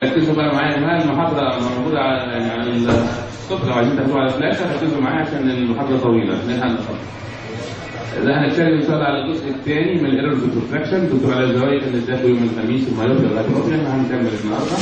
ركزوا بقى معايا كمان المحاضرة موجودة على يعني على الصبح لو عايزين تاخدوها على فلاشة ركزوا معايا عشان المحاضرة طويلة نلحق نخلص. ده هنتكلم ان شاء الله على الجزء الثاني من الايرورز ريفراكشن دكتور على الزوايا كان اداكم يوم الخميس المايوبيا والهايبروبيا احنا هنكمل النهارده.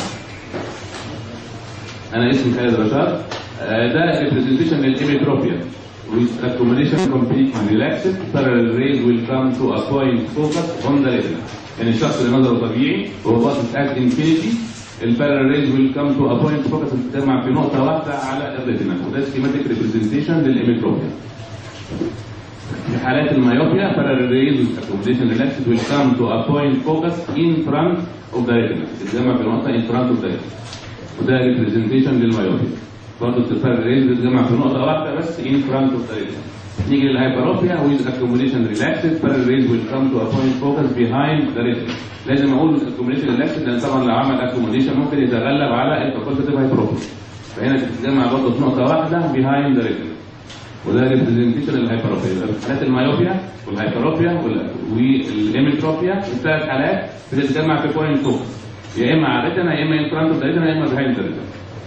انا اسمي خالد رشاد آه، ده ريبريزنتيشن للإيميتروبيا with accumulation complete and relaxed parallel rays will come to a point focus on the retina يعني الشخص اللي نظره طبيعي وهو باصص at infinity البارallel rays will come to a point focus بتجمع في نقطة واحدة على الريتنا وده schematic representation للإيميتروبيا في حالات الميوبيا parallel rays with accumulation relaxed will come to a point focus in front of the retina بتتجمع في نقطة in front of the retina وده ريبريزنتيشن للميوبيا برضه التفرق ريز بتجمع في نقطة واحدة بس in front of the retina نيجي للهايبروبيا with accumulation relaxed parallel rays will come to a point focus behind the retina لازم اقول accumulation relaxed لان طبعا لو عمل accumulation ممكن يتغلب على الفاكولتيف هايبروبيا فهنا بتتجمع برضه في نقطة واحدة behind the retina وده ريبريزنتيشن للهايبروبيا يبقى في حالات الميوبيا والهايبروبيا والاميتروبيا الثلاث حالات بتتجمع في بوينت فوكس يا اما على الريتنا يا اما ان فرونت اوف يا اما بيهايند الريتنا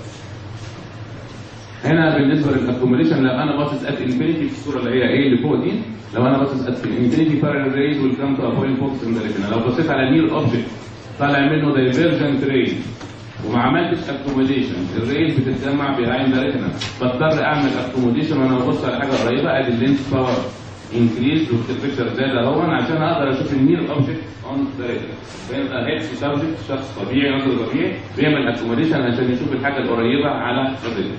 هنا بالنسبه للاكوميليشن لو انا باصص ات انفينيتي في الصوره اللي هي ايه اللي فوق دي لو انا باصص ات انفينيتي بارallel ريز ويل كام تو ا بوينت فوكس ان ذا ريتنا لو بصيت على نير اوبجكت طالع منه دايفيرجنت ريز وما عملتش اكوموديشن الريز بتتجمع بيهايند ذا ريتنا بضطر اعمل اكوموديشن وانا ببص على حاجه قريبه ادي اللينس باور انكريز والتمبريتشر زاد اهون عشان اقدر اشوف النير اوبجكت اون ذا ريتنا فيبقى هيد سبجكت شخص طبيعي نظر طبيعي بيعمل اكوموديشن عشان يشوف الحاجه القريبه على الريتنا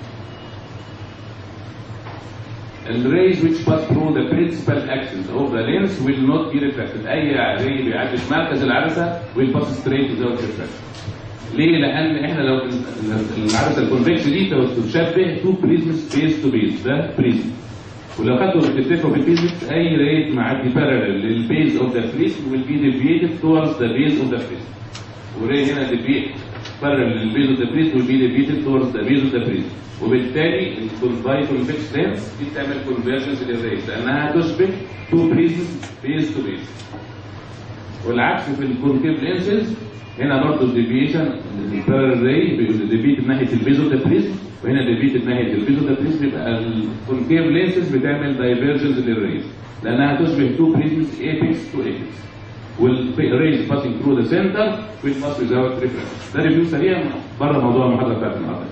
The rays which pass through the principal axis of the lens will not be refracted. أي ray بيعدي في مركز العدسة will pass straight without refraction. ليه؟ لأن إحنا لو العدسة الكونفكس دي تشبه تو بريزمز بيس تو بيس ده بريزم. ولو خدتوا بتتفقوا في الفيزيكس أي راي معدي parallel للبيز أوف ذا بريزم will be deviated towards the base of the prism. وراي هنا deviate parallel للبيز أوف ذا بريزم will be deviated towards the base of the prism. وبالتالي الكونفاي كونفكس لينس دي بتعمل كونفرجنس للريز لانها تشبه تو بريزمز بيز تو بيز والعكس في الكونكيف لينسز هنا برضه الديفيشن البارل راي ديفيت ناحيه البيز اوف ذا بريزم وهنا ديفيت ناحيه البيز اوف ذا بريزم يبقى الكونكيف لينسز بتعمل دايفرجنس للريز لانها تشبه تو بريزمز ايبكس تو ايبكس والريز باسنج ثرو ذا سنتر which must without reflection ده ريفيو سريع بره موضوع المحاضره بتاعت النهارده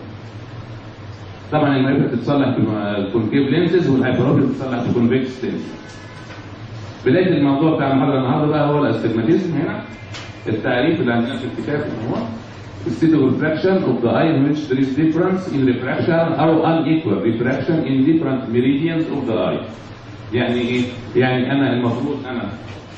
طبعا المعرفه بتتصلح بالكونكيف لينسز والهايبروبيا بتتصلح بالكونفكس لينسز بدايه الموضوع بتاع المحاضره النهارده بقى هو الاستجماتيزم هنا التعريف اللي عندنا في الكتاب هو state of refraction of the eye in which there is difference in refraction or unequal refraction in different meridians of the eye يعني ايه؟ يعني انا المفروض انا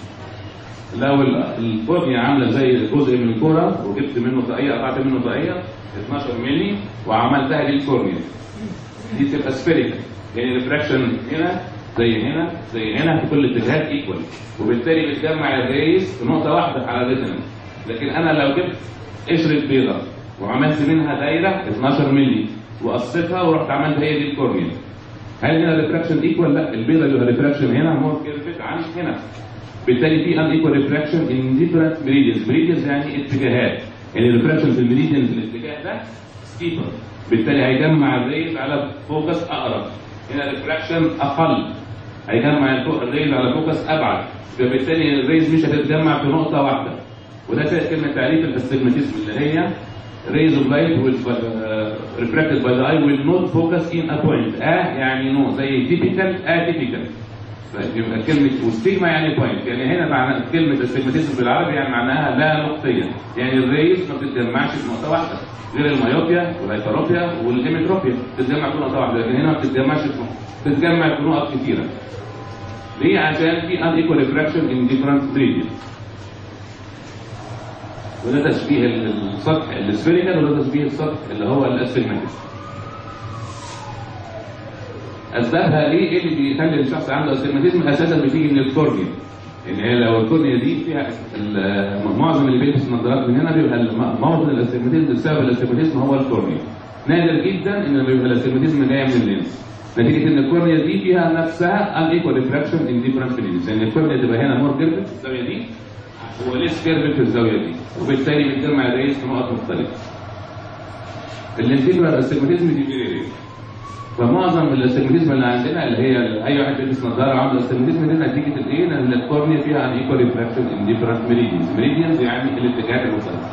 لو الكورنيا عامله زي جزء من الكره وجبت منه طاقيه قطعت منه طاقيه 12 مللي وعملتها دي الكورنيا دي تبقى سفيريكال يعني ريفراكشن هنا زي هنا زي هنا في كل الاتجاهات ايكوال وبالتالي بتجمع الريس في نقطه واحده على الريتنا لكن انا لو جبت قشره بيضه وعملت منها دايره 12 مللي وقصيتها ورحت عملت هي دي الكورنيا هل هنا ريفراكشن ايكوال؟ لا البيضه اللي ريفراكشن هنا مور كيرفت عن هنا بالتالي في ان ايكوال ريفراكشن ان ديفرنت ميريديانز ميريديانز يعني اتجاهات يعني الريفراكشن في الميريديان في الاتجاه ده ستيبر بالتالي هيجمع الريز على فوكس اقرب هنا ريفراكشن اقل هيجمع الريز على فوكس ابعد فبالتالي الريز مش هتتجمع في نقطه واحده وده كلمه تعريف الاستجماتيزم اللي هي rays of light will uh, refracted by the eye will not focus in a point اه يعني نو زي typical atypical يبقى كلمة واستجما يعني بوينت يعني هنا معنى كلمة استجماتيزم بالعربي يعني معناها لا نقطية يعني الريز ما بتتجمعش في نقطة واحدة غير الميوبيا والهيبروبيا والهيميتروبيا بتتجمع في نقطة واحدة لكن هنا ما بتتجمعش في نقطة بتتجمع في نقط كثيرة ليه؟ عشان في ان ايكوال ريفراكشن ان ديفرنت ريديوس وده تشبيه السطح السفيريكال وده تشبيه السطح اللي هو الاستجماتيزم اسبابها ليه؟ ايه اللي بيخلي الشخص عنده استجماتيزم اساسا بتيجي من الكورنيا ان هي لو الكورنيا دي فيها معظم اللي بيلبس النظارات من هنا بيبقى معظم الاستجماتيزم بسبب الاستجماتيزم هو الكورنيا نادر جدا ان بيبقى الاستجماتيزم جاي من اللينس نتيجه ان الكورنيا دي فيها نفسها ان ايكوال ريفراكشن ان ديفرنت لينس يعني الكورنيا تبقى هنا مور كيرفت الزاويه دي هو ليس كيرف في الزاويه دي وبالتالي بتجمع الريز في نقط مختلفه الانتجرال استجماتيزم دي فيري رير فمعظم الاستجماتيزم اللي عندنا اللي هي اي واحد بيلبس نظاره وعنده استجماتيزم دي نتيجه الايه؟ ان الكورنيا فيها ان ايكوال ريفراكشن ان ديفرنت ميريديانز ميريديانز يعني الاتجاهات المختلفه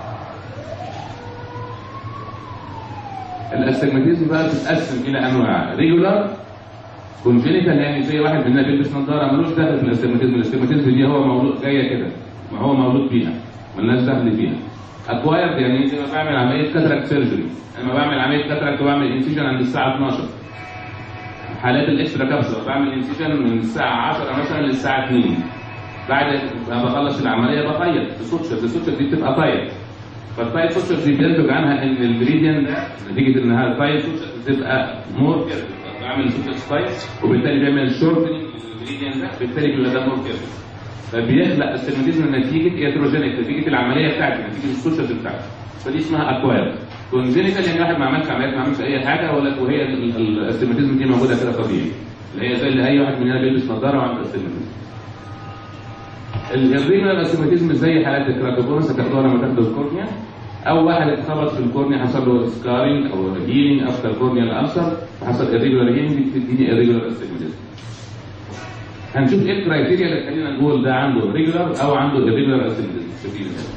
الاستجماتيزم بقى بتتقسم الى انواع ريجولار كونجينيتال يعني زي واحد مننا بيلبس نظاره ملوش دخل في الاستجماتيزم الاستجماتيزم دي هو مولود جايه كده ما هو مولود بيها ملناش دخل فيها اكوايرد يعني زي ما بعمل عمليه كاتراكت سيرجري انا بعمل عمليه كاتراكت وبعمل انسيجن عند الساعه 12 حالات الاكسترا كابسول بعمل انسيجن من الساعه 10 مثلا للساعه 2 بعد ما بخلص العمليه بخيط السوتشر السوتشر دي بتبقى تايت فالتايت سوتشر دي بينتج عنها ان المريديان ده نتيجه انها التايت سوتشر بتبقى مور كيرف بعمل سوتشر تايت وبالتالي بيعمل شورتنج للمريديان ده بالتالي بيبقى ده مور كيرف فبيخلق استجماتيزم نتيجه اتروجينيك نتيجه العمليه بتاعتي نتيجه السوشيال بتاعتي فدي اسمها اكواير كونجينيتال يعني واحد ما عملش عمليات ما عملش اي حاجه ولا وهي الاستجماتيزم دي موجوده كده طبيعي اللي هي زي اللي اي واحد مننا بيلبس نظاره وعنده استجماتيزم الريجولار استجماتيزم زي حالات الكراتوكونس هتاخدوها لما تاخدوا الكورنيا او واحد اتخبط في الكورنيا حصل له سكارينج او هيلينج افتر كورنيال السر فحصل الريجولار هيلينج بتديني الريجولار استجماتيزم هنشوف ايه الكرايتيريا اللي تخلينا نقول ده عنده ريجولار او عنده irregular astigmatism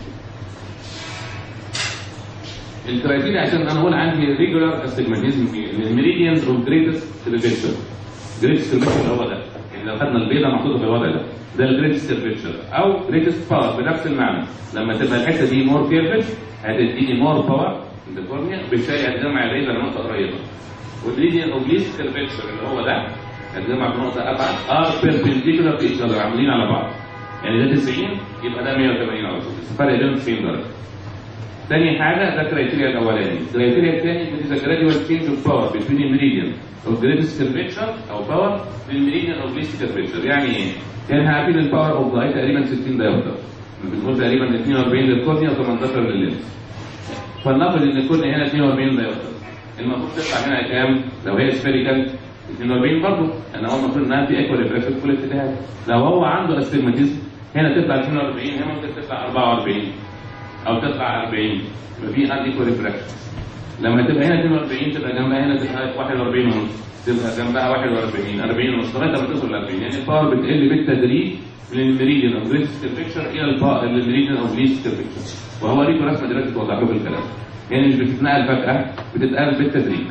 الكرايتيريا عشان انا اقول عندي ريجولار استجماتيزم في الميريديانز اوف جريتست كيرفيتشر جريتست كيرفيتشر هو ده يعني لو خدنا البيضه محطوطه في الوضع ده ده الجريتست كيرفيتشر او جريتست باور بنفس المعنى لما تبقى الحته دي مور كيرفت هتديني مور باور في الكورنيا بالتالي هتجمع الريزر نقطه قريبه والميريديان اوف ليست كيرفيتشر اللي هو ده هتجمع في نقطة أبعد ار بيربنديكولار تو ايتش اذر عاملين على بعض. يعني ده 90 يبقى ده 180 على طول، بس الفرق بينهم 90 درجة. تاني حاجة ده الكرايتيريا الأولاني، الكرايتيريا الثاني is a gradual change of power between the meridian of greatest curvature أو power للميريديان of least curvature، يعني إيه؟ يعني احنا عارفين الباور اوف ذا تقريبا 60 دايوتر. بنقول تقريبا 42 للكورنيا و18 لللينس. فلنفرض ان الكورنيا هنا 42 دايوتر. المفروض تطلع هنا كام؟ لو هي سفيريكال 42 برضه لان هو المفروض انها في ايكوال ريفراكشن في كل اتجاهات لو هو عنده استجماتيزم هنا تطلع 42 هنا ممكن تطلع 44 او تطلع 40 يبقى في ان ايكوال ريفراكشن لما تبقى هنا 42 تبقى جنبها هنا تبقى 41 ونص تبقى جنبها 41 40 ونص لغايه ما توصل ل 40 يعني الباور بتقل بالتدريج من الميريديان اوف جريتست كيرفيكشر الى الميريديان اوف ليست كيرفيكشر وهو ليكم رسمه دلوقتي توضح لكم الكلام يعني مش بتتنقل فجاه بتتقل بالتدريج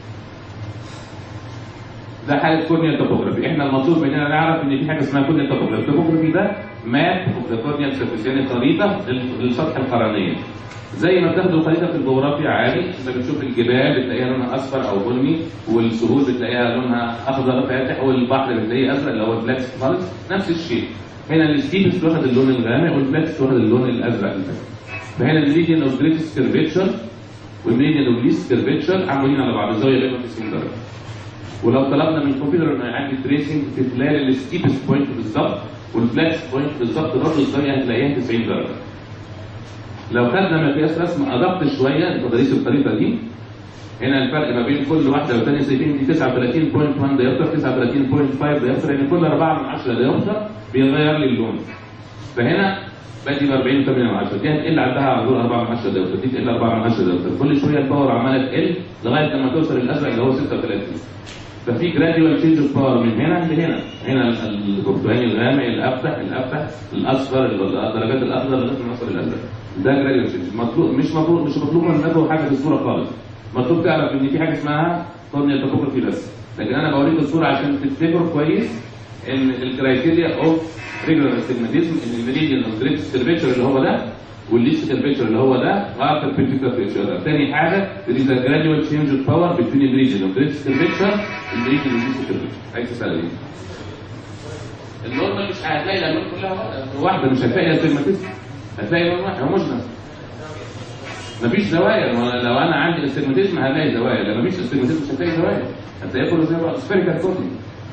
ده حاله كورنيال توبوجرافي احنا المطلوب مننا نعرف ان في حاجه اسمها كورنيال توبوجرافي التوبوجرافي ده ماب اوف ذا كورنيال سيرفيس يعني خريطه للسطح القرنيه زي ما بتاخدوا خريطه في الجغرافيا عادي انت بتشوف الجبال بتلاقيها لونها اصفر او بني والسهول بتلاقيها لونها اخضر فاتح والبحر بتلاقيه ازرق اللي هو البلاكس خالص نفس الشيء هنا الستيبس واخد اللون الغامق والبلاكس واخد اللون الازرق الفاتح فهنا الميديان اوف جريتست كيرفيتشر والميديان اوف ليست كيرفيتشر عاملين على بعض الزاويه بينهم 90 درجه ولو طلبنا من الكمبيوتر انه يعمل تريسنج في خلال الستيبس بوينت بالظبط والفلاكس بوينت بالظبط برضه الزاويه هتلاقيها 90 درجه. لو خدنا مقياس رسم ادق شويه لتدريس الخريطه دي هنا الفرق ما بين كل واحده والثانيه شايفين دي 39.1 ديوبتر 39.5 ديوبتر يعني كل 4 من 10 ديوبتر بيغير لي اللون. فهنا بدي ب 40 8 من 10 دي هتقل عندها على طول 4 من 10 ديوبتر دي تقل 4 من 10 ديوبتر كل شويه الباور عماله تقل لغايه لما توصل الازرق اللي هو 36 ففي جراديوال تشينج اوف باور من هنا لهنا هنا البرتقالي الغامق الافتح الافتح الاصفر الدرجات الاخضر لغايه ما نوصل الازرق ده جراديوال تشينج مطلوب مش مطلوب مش مطلوب منكم حاجه في الصوره خالص مطلوب تعرف ان في حاجه اسمها كورنيال توبوجرافي بس لكن انا بوريك الصوره عشان تفتكروا كويس ان الكرايتيريا اوف ريجولار استجماتيزم ان الميريديان اوف جريتست كيرفيتشر اللي هو ده والليست كيرفيتشر اللي هو ده ار perpendicular to each other. تاني حاجه there is a gradual change of power between the region of greatest curvature and the region of least curvature. عايز تسال ايه؟ النورمال مش هتلاقي الالوان كلها واحده مش هتلاقي استجماتيزم هتلاقي لون واحد هو مجنى مفيش زوايا لو انا عندي استجماتيزم هلاقي زوايا لو مفيش استجماتيزم مش هتلاقي زوايا هتلاقي كله زي بعض سفيريكال كورني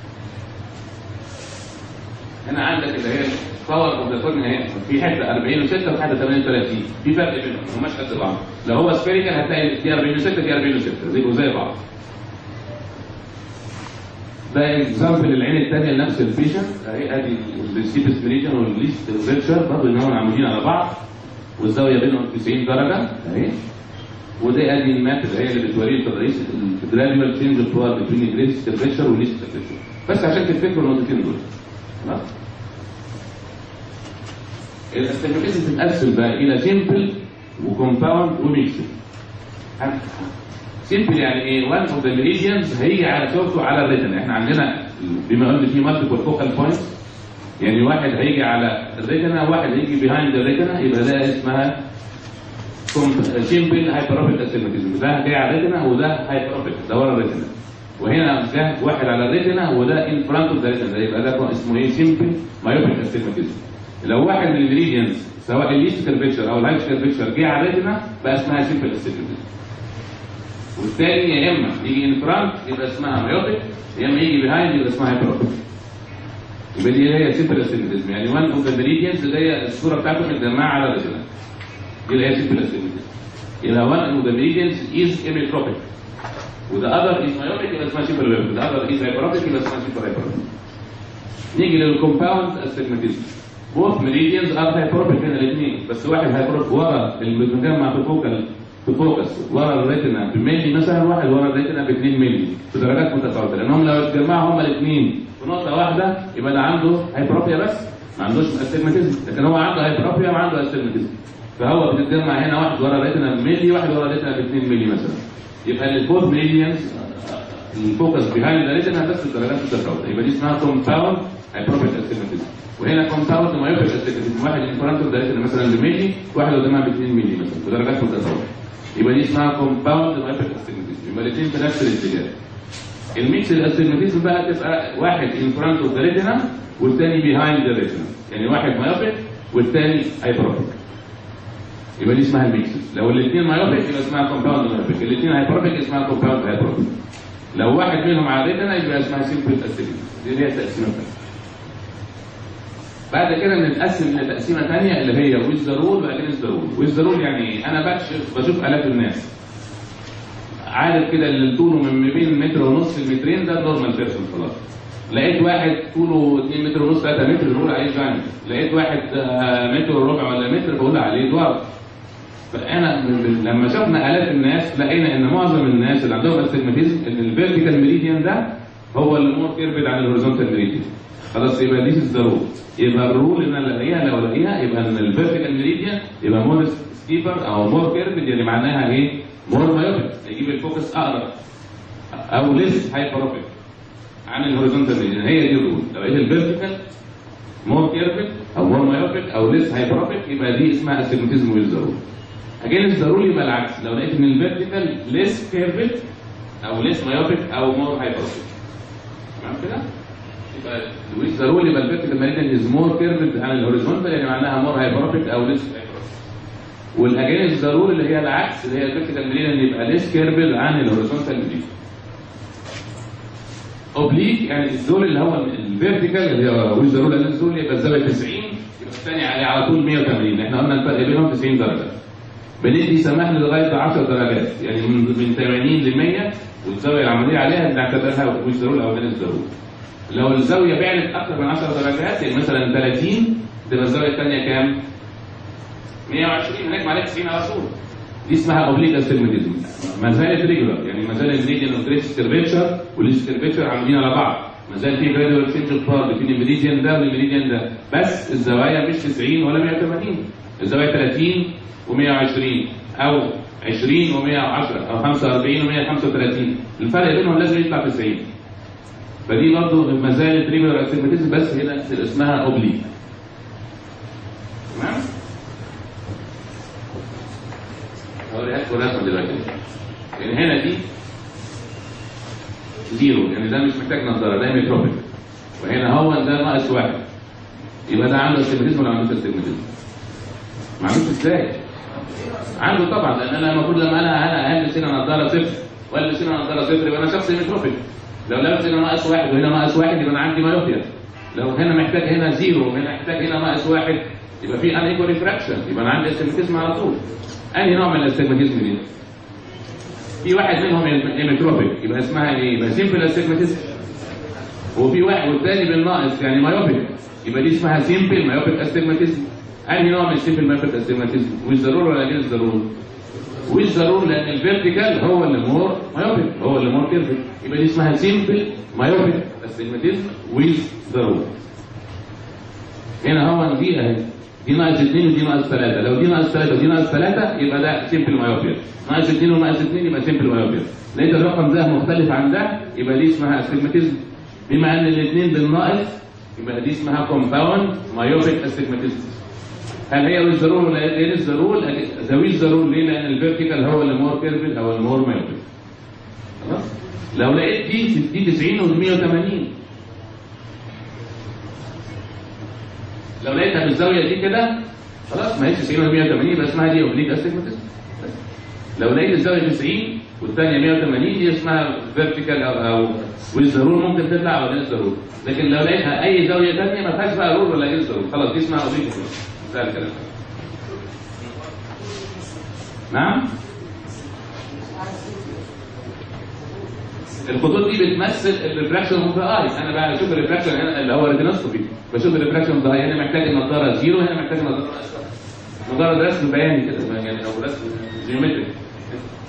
هنا عندك اللي هي باور اوف ذا كورنيا اهي في حته 40 و6 وفي حته 38 في فرق بينهم ما هماش قد بعض لو هو سفيريكال هتلاقي دي 40 و6 دي 40 و6 زي زي بعض ده اكزامبل العين الثانيه لنفس البيشنت اهي ادي السيبس ميريديان والليست ريتشر برضه ان هم عاملين على بعض والزاويه بينهم 90 درجه اهي ودي ادي الماب اللي هي اللي بتوري التضاريس الجراديوال تشينج اوف باور بين الجريس تمبريتشر والليست تمبريتشر بس عشان تفتكروا النقطتين دول خلاص الاستيميوليشن بتتقسم بقى الى سيمبل وكومباوند وميكسد سيمبل يعني ايه؟ وان اوف ذا ميريديانز هي على صورته على الريتنا احنا عندنا بما قلنا في مالتيبل فوكال بوينتس يعني واحد هيجي على الريتنا وواحد هيجي بيهايند الريتنا يبقى ده اسمها سيمبل هايبروبيك استيماتيزم ده جاي على الريتنا وده هايبروبيك ده ورا الريتنا وهنا ده واحد على الريتنا وده ان فرونت اوف ذا ريتنا يبقى ده اسمه ايه سيمبل مايوبيك استيماتيزم لو واحد من الانجريدينتس سواء الليست كيرفيتشر او الهايت كيرفيتشر جه على الريتنا بقى اسمها سيمبل استيماتيزم والثاني يا اما يجي ان فرونت يبقى اسمها مايوبيك يا اما يجي بيهايند يبقى اسمها هايبروبيك يبقى دي هي سيمبل استيماتيزم يعني وان اوف ذا انجريدينتس اللي هي الصوره بتاعته متجمعه على الريتنا دي اللي هي سيمبل استيماتيزم يبقى one of the ingredients is emmetropic وده other is myopic يبقى اسمها super myopic the other is hyperopic يبقى اسمها super hyperopic نيجي للكومباوند استجماتيزم both meridians are hyperopic هنا الاثنين بس واحد hyperopic ورا المتجمع في فوكال في فوكس ورا الريتنا بملي مثلا واحد ورا الريتنا ب 2 ملي بدرجات متفاوته لانهم لو اتجمعوا هما الاثنين في نقطه واحده يبقى ده عنده هايبروبيا بس ما عندوش استجماتيزم لكن هو عنده هايبروبيا وعنده استجماتيزم فهو بتتجمع هنا واحد ورا ريتنا بملي واحد ورا ريتنا ب 2 ملي مثلا يبقى الفور ميليونز الفوكس بيهايند ريتنا بس الدرجات متفاوته يبقى دي اسمها كومباوند هايبروبيك استيماتيزم وهنا كومباوند مايوبيك استيماتيزم واحد انفرانتو ريتنا مثلا بملي واحد قدامها ب 2 ملي مثلا بدرجات متفاوته يبقى دي اسمها كومباوند مايوبيك استيماتيزم يبقى الاثنين في نفس الاتجاه الميكس الاستيماتيزم بقى تبقى واحد انفرانتو ريتنا والثاني بيهايند ريتنا يعني واحد مايوبيك والثاني هايبروبيك يبقى دي اسمها الميكسز لو الاثنين مايوبيك يبقى اسمها كومباوند مايوبيك الاثنين هايبروبيك اسمها كومباوند هايبروبيك لو واحد منهم عادتنا يبقى اسمها سيمبل استيجن دي اللي هي التقسيمه الثانيه بعد كده بنتقسم لتقسيمه ثانيه اللي هي ويز ذا رول واجينست ذا رول ويز ذا رول يعني ايه انا بكشف بشوف الاف الناس عارف كده اللي طوله من ما بين متر ونص لمترين ده نورمال بيرسون خلاص لقيت واحد طوله 2 متر ونص 3 متر نقول عليه جاينت لقيت واحد متر وربع ولا متر بقول عليه دوار فانا لما شفنا الاف الناس لقينا ان معظم الناس اللي عندهم استجماتيزم ان الفيرتيكال ميريديان ده هو اللي مور كيرفد عن الهوريزونتال ميريديان خلاص يبقى ديس از ذا رول يبقى الرول ان انا الاقيها لو الاقيها يبقى ان الفيرتيكال ميريديان يبقى مور ستيبر او مور كيرفد يعني معناها ايه؟ مور مايوبيك يجيب الفوكس اقرب او ليس هايبروبيك عن الهوريزونتال ميريديان هي دي الرول لو لقيت الفيرتيكال مور كيرفد او مور مايوبيك او ليس هايبروبيك يبقى دي اسمها استجماتيزم ويز ذا رول اجينست ضروري يبقى العكس لو لقيت ان الفيرتيكال ليس كيرفد او ليس مايوبيك او مور هايبروبيك تمام كده؟ يبقى الويز ضروري يبقى الفيرتيكال ميريديان از مور كيرفد عن الهوريزونتال يعني معناها مور هايبروبيك او ليس هايبروبيك والاجينست ضروري اللي هي العكس اللي هي الفيرتيكال ميريديان يبقى ليس كيرفد عن الهوريزونتال ميريديان اوبليك يعني الزول اللي هو الفيرتيكال اللي هو ويز ضروري الزول يبقى الزاويه 90 يبقى الثاني عليه على طول 180 احنا قلنا الفرق بينهم 90 درجه بندي سماح لغايه 10 درجات يعني من من 80 ل 100 والزاويه العمليه عليها بنعتبرها ويز ضروري او غير ضروري لو الزاويه بعدت اكثر من 10 درجات يعني مثلا 30 تبقى الزاويه الثانيه كام؟ 120 هناك عليك 90 على طول دي اسمها اوبليك استجماتيزم ما زالت ريجولار يعني ما زال الميديان اوف كيرفيتشر والليس كيرفيتشر عاملين على بعض ما زال في جراديوال تشينج اوف بارت بين الميديان ده والميديان ده بس الزوايا مش 90 ولا 180 الزوايا 30 و120 او 20 و110 او 45 و135 الفرق بينهم لازم يطلع 90 فدي برضه ما زالت ريجولار استجماتيزم بس هنا اسمها اوبليك تمام هوريها لكم رسمه دلوقتي يعني هنا دي زيرو يعني ده مش محتاج نظاره ده ميتروبيك وهنا هو ده ناقص واحد يبقى ده عنده استجماتيزم ولا ما عندوش استجماتيزم؟ ما عندوش ازاي؟ عنده طبعا لان انا المفروض لما انا انا البس هنا نظاره صفر والبس هنا نظاره صفر يبقى انا شخص ميتروبيك لو لابس هنا ناقص واحد وهنا ناقص واحد يبقى انا عندي مايوبيا لو هنا محتاج هنا زيرو وهنا محتاج هنا ناقص واحد يبقى في ان ايكوال ريفراكشن يبقى انا عندي استجماتيزم على طول انهي نوع من الاستجماتيزم دي؟ في واحد منهم ايمتروبيك يبقى اسمها ايه؟ يبقى سيمبل استجماتيزم وفي واحد والتاني بالناقص يعني مايوبيك يبقى دي اسمها سيمبل مايوبيك استجماتيزم انهي نوع من السيمبل مايوبيك استجماتيزم والضرور ولا غير الضرور والضرور لان الفيرتيكال هو اللي مور مايوبيك هو اللي مور كيرفت يبقى دي اسمها سيمبل مايوبيك استجماتيزم ويز ضرور هنا هو دي اهي دي ناقص 2 ودي ناقص 3 لو دي ناقص 3 ودي ناقص 3 يبقى ده سيمبل مايوبيا ناقص 2 وناقص 2 يبقى سيمبل مايوبيا لقيت الرقم ده مختلف عن ده يبقى دي اسمها استجماتيزم بما ان الاثنين بالناقص يبقى دي اسمها كومباوند مايوبيك استجماتيزم هل هي ويز ضرور ولا غير الضرور؟ ذوي الضرور ليه؟ لان الفيرتيكال هو اللي مور كيرفل او المور مايوبيك خلاص؟ لو لقيت دي دي 90 و 180 لو لقيتها بالزاويه دي كده خلاص ما هيش 90 و 180 يبقى اسمها دي اوبليك استجماتيزم لو لقيت الزاويه 90 والثانيه 180 دي اسمها فيرتيكال او او والضرور ممكن تطلع او غير ضرور لكن لو لقيتها اي زاويه ثانيه ما فيهاش بقى رول ولا غير ضرور خلاص دي اسمها اوبليك ده الكلام نعم الخطوط دي بتمثل الريفراكشن اوف ذا اي انا بقى بشوف الريفراكشن هنا اللي هو ريتينوسكوبي بشوف الريفراكشن اوف ذا اي هنا محتاج النضاره زيرو هنا محتاج النضاره مجرد رسم بياني كده يعني او رسم جيومتري